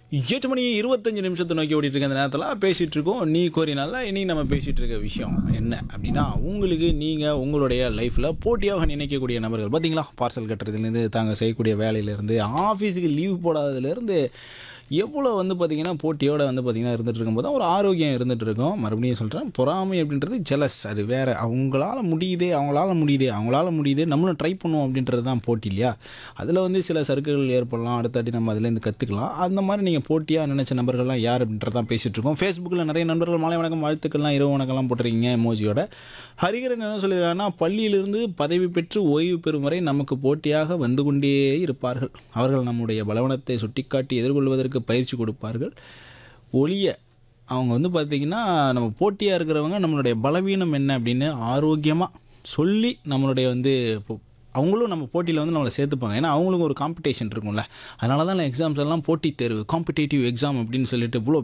எட்டு மணி இருபத்தஞ்சு நிமிஷத்தை நோக்கி ஓடிட்டு இருக்க அந்த நேரத்தில் பேசிகிட்டு இருக்கோம் நீ கோரினால இன்னைக்கு நம்ம பேசிகிட்டு இருக்க விஷயம் என்ன அப்படின்னா உங்களுக்கு நீங்கள் உங்களுடைய லைஃப்பில் போட்டியாக நினைக்கக்கூடிய நபர்கள் பார்த்தீங்களா பார்சல் கட்டுறதுலேருந்து தாங்க செய்யக்கூடிய வேலையிலேருந்து ஆஃபீஸுக்கு லீவ் போடாததுலேருந்து எவ்வளோ வந்து பார்த்திங்கன்னா போட்டியோட வந்து பார்த்திங்கன்னா இருந்துட்டு இருக்கும்போது தான் ஒரு ஆரோக்கியம் இருந்துட்டு இருக்கும் மறுபடியும் சொல்கிறேன் பொறாமை அப்படின்றது ஜெலஸ் அது வேறு அவங்களால முடியுதே அவங்களால முடியுதே அவங்களால முடியுதே நம்மளும் ட்ரை பண்ணுவோம் அப்படின்றது தான் போட்டி இல்லையா அதில் வந்து சில சறுக்குகள் ஏற்படலாம் அடுத்தாட்டி நம்ம அதுலேருந்து கற்றுக்கலாம் அந்த மாதிரி நீங்கள் போட்டியாக நினச்ச நபர்கள்லாம் யார் அப்படின்றது தான் பேசிகிட்டு இருக்கோம் ஃபேஸ்புக்கில் நிறைய நண்பர்கள் மாலை வணக்கம் வாழ்த்துக்கள்லாம் இரவு வணக்கம்லாம் போட்டிருக்கீங்க எமோஜியோட ஹரிகரன் என்ன சொல்லியிருக்காங்கன்னா பள்ளியிலிருந்து பதவி பெற்று ஓய்வு பெறும் வரை நமக்கு போட்டியாக வந்து கொண்டே இருப்பார்கள் அவர்கள் நம்முடைய பலவனத்தை சுட்டிக்காட்டி எதிர்கொள்வதற்கு பயிற்சி கொடுப்பார்கள் ஒளிய அவங்க வந்து பார்த்திங்கன்னா நம்ம போட்டியாக இருக்கிறவங்க நம்மளுடைய பலவீனம் என்ன அப்படின்னு ஆரோக்கியமாக சொல்லி நம்மளுடைய வந்து இப்போ அவங்களும் நம்ம போட்டியில் வந்து நம்மளை சேர்த்துப்பாங்க ஏன்னா அவங்களுக்கு ஒரு காம்படிஷன் இருக்கும்ல அதனால தான் எக்ஸாம்ஸ் எல்லாம் போட்டித் தேர்வு காம்படிட்டிவ் எக்ஸாம் அப்படின்னு சொல்லிட்டு இவ்வளோ